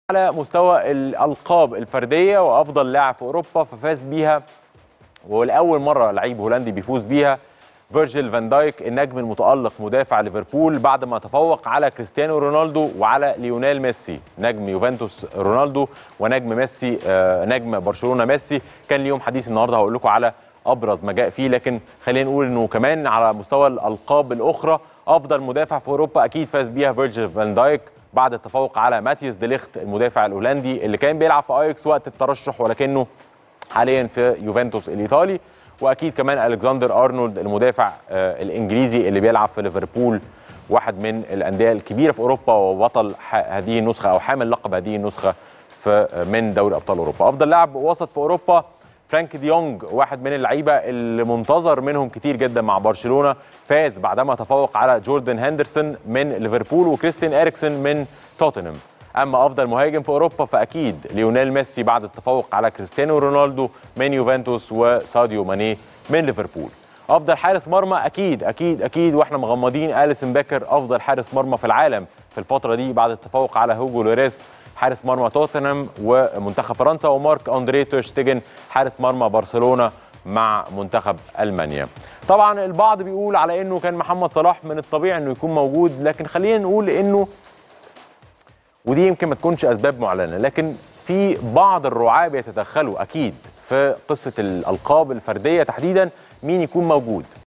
على مستوى الالقاب الفرديه وافضل لاعب في اوروبا ففاز بيها ولاول مره لعيب هولندي بيفوز بيها فيرجيل فان دايك النجم المتالق مدافع ليفربول بعد ما تفوق على كريستيانو رونالدو وعلى ليونيل ميسي نجم يوفنتوس رونالدو ونجم ميسي آه نجم برشلونه ميسي كان ليهم حديث النهارده هقول لكم على ابرز ما جاء فيه لكن خلينا نقول انه كمان على مستوى الالقاب الاخرى افضل مدافع في اوروبا اكيد فاز بيها فيرجيل فان دايك بعد التفوق على ماتيوس ديليخت المدافع الهولندي اللي كان بيلعب في اياكس وقت الترشح ولكنه حاليا في يوفنتوس الايطالي واكيد كمان الكسندر ارنولد المدافع آه الانجليزي اللي بيلعب في ليفربول واحد من الانديه الكبيره في اوروبا وبطل هذه النسخه او حامل لقب هذه النسخه في من دوري ابطال اوروبا افضل لاعب وسط في اوروبا فرانك ديونج واحد من اللعيبه اللي منتظر منهم كتير جدا مع برشلونه فاز بعدما تفوق على جوردن هندرسون من ليفربول وكريستيان اريكسون من توتنهام اما افضل مهاجم في اوروبا فاكيد ليونيل ميسي بعد التفوق على كريستيانو رونالدو من يوفنتوس وساديو ماني من ليفربول افضل حارس مرمى اكيد اكيد اكيد واحنا مغمضين اليسون بيكر افضل حارس مرمى في العالم في الفتره دي بعد التفوق على هوجو لوريس حارس مرمى توتنهام ومنتخب فرنسا ومارك اندري توشتيجن حارس مرمى برشلونه مع منتخب المانيا طبعا البعض بيقول على انه كان محمد صلاح من الطبيعي انه يكون موجود لكن خلينا نقول انه ودي يمكن ما تكونش اسباب معلنه لكن في بعض الرعاة بيتدخلوا اكيد في قصه الالقاب الفرديه تحديدا مين يكون موجود